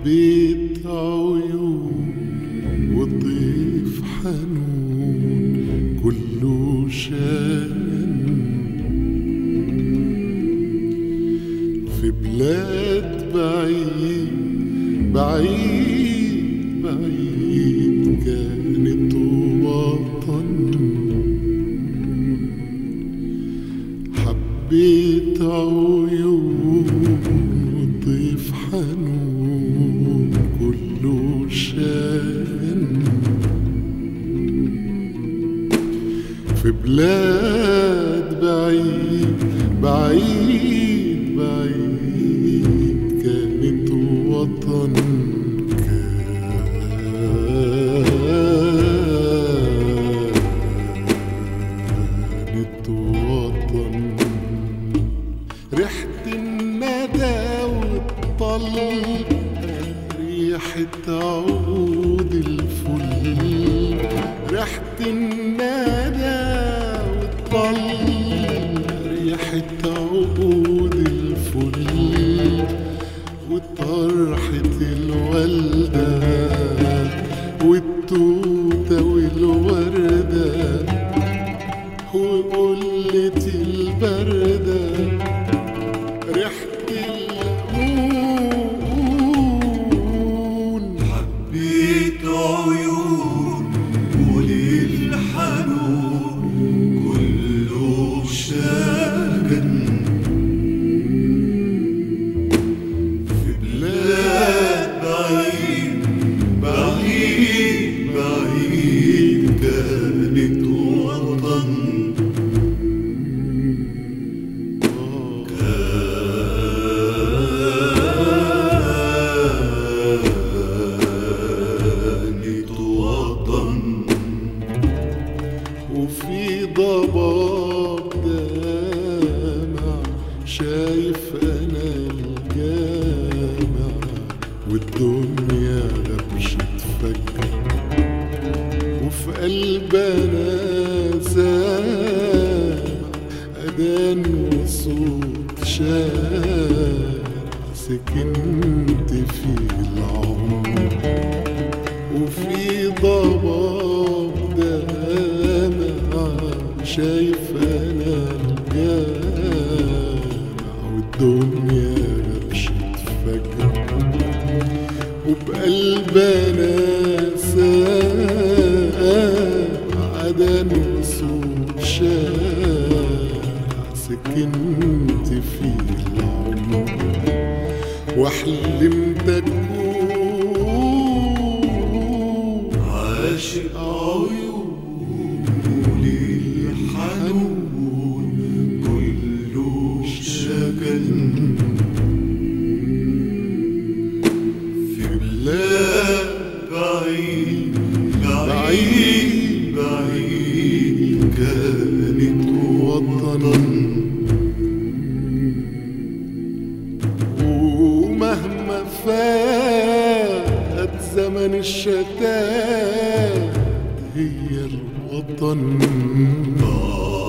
حبيت عيون وطيف حنون كله شان في بلاد بعيد بعيد بعيد كانت وطن حبيت عيون وطيف حنون كله شان في بلاد بعيد بعيد بعيد كانت وطن كانت وطن ريحة الندى والطل ريحة عود الفل ريحة الندى والطل ريحة عود الفل وطرحة الوردة والتوتة والوردة وقلة البردة ريحة الليمون حبيت عيون وليل حنون كله شاكن في بلاد بعيد بعيد بعيد كانت وطن كانت وطن وفي ضباب دامع شايف انا الجامع والدنيا غبشة فجر وفي قلبنا سامع أذان وصوت شارع سكنت فيه العمر وفي ضباب دامع شايف انا الجامع والدنيا غبشة فجر وبقلبنا سامع أذان وصوت شارع سكنت فيه العمر واحلمت اكون عاشق عيون الحنون كله شكل في بلاد بعيد بعيد بعيد كانت وطن ومهما فات زمن الشتات هي الوطن آه